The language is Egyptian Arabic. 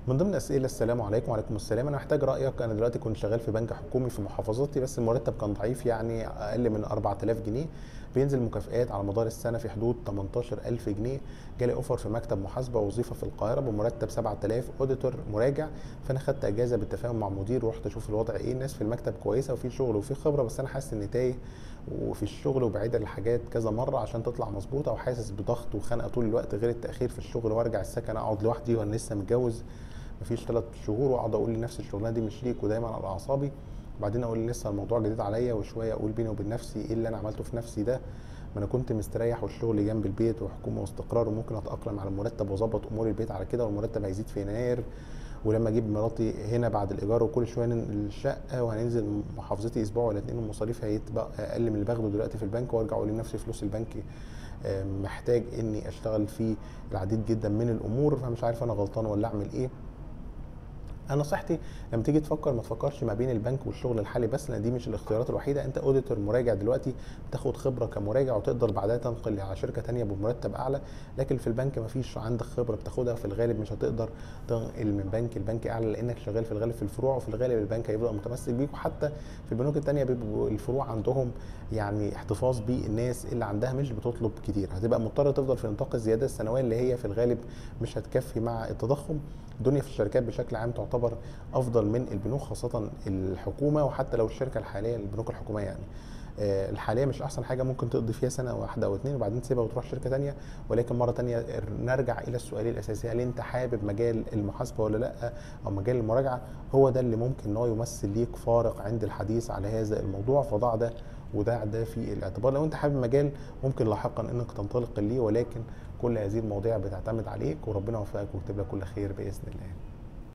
من ضمن الاسئله السلام عليكم وعليكم السلام انا محتاج رايك انا دلوقتي كنت شغال في بنك حكومي في محافظتي بس المرتب كان ضعيف يعني اقل من 4000 جنيه بينزل مكافئات على مدار السنه في حدود 18000 جنيه جالي اوفر في مكتب محاسبه وظيفه في القاهره بمرتب 7000 اوديتور مراجع فانا خدت اجازه بالتفاهم مع مدير ورحت اشوف الوضع ايه الناس في المكتب كويسه وفي شغل وفي خبره بس انا حاسس اني تايه وفي الشغل وبعيد الحاجات كذا مره عشان تطلع مظبوطه وحاسس بضغط وخنقه طول الوقت غير التاخير في الشغل وارجع السكن اقعد لوحدي وانا لسه متجوز مفيش ثلاث شهور واقعد اقول لنفسي الشغلانه دي مش ليك ودايما على اعصابي وبعدين اقول لسه الموضوع جديد عليا وشويه اقول بيني وبين نفسي ايه اللي انا عملته في نفسي ده ما انا كنت مستريح والشغل جنب البيت وحكومه واستقرار وممكن اتاقلم على المرتب واظبط امور البيت على كده والمرتب هيزيد في يناير ولما اجيب مراتي هنا بعد الايجار وكل شويه ننقل الشقه وهننزل محافظتي اسبوع ولا اتنين المصاريف هيتبقى اقل من اللي باخده دلوقتي في البنك وارجع اقول لنفسي فلوس البنك آه، محتاج اني اشتغل فيه العديد جدا من الامور فمش عارف انا غلطان ولا اعمل ايه انا نصيحتي لما تيجي تفكر ما تفكرش ما بين البنك والشغل الحالي بس لان دي مش الاختيارات الوحيده انت اوديتور مراجع دلوقتي بتاخد خبره كمراجع وتقدر بعدها تنقل على شركه تانية بمرتب اعلى لكن في البنك ما فيش عندك خبره بتاخدها في الغالب مش هتقدر تنقل من بنك لبنك اعلى لانك شغال في الغالب في الفروع وفي الغالب البنك هيبقى متمسك بيك وحتى في البنوك التانية بيبقوا الفروع عندهم يعني احتفاظ بالناس اللي عندها مش بتطلب كتير هتبقى مضطر تفضل في نطاق الزياده السنويه اللي هي في الغالب مش هتكفي مع التضخم الدنيا في الشركات بشكل عام تعتبر افضل من البنوك خاصه الحكومه وحتى لو الشركه الحاليه البنوك الحكوميه يعني آه، الحاليه مش احسن حاجه ممكن تقضي فيها سنه واحده او اتنين وبعدين تسيبها وتروح شركه تانية ولكن مره تانية نرجع الى السؤال الاساسي هل انت حابب مجال المحاسبه ولا لا او مجال المراجعه هو ده اللي ممكن ان هو يمثل ليك فارق عند الحديث على هذا الموضوع فضع ده ودع ده في الاعتبار لو انت حابب مجال ممكن لاحقا انك تنطلق ليه ولكن كل هذه المواضيع بتعتمد عليك وربنا يوفقك ويكتب لك كل خير باذن الله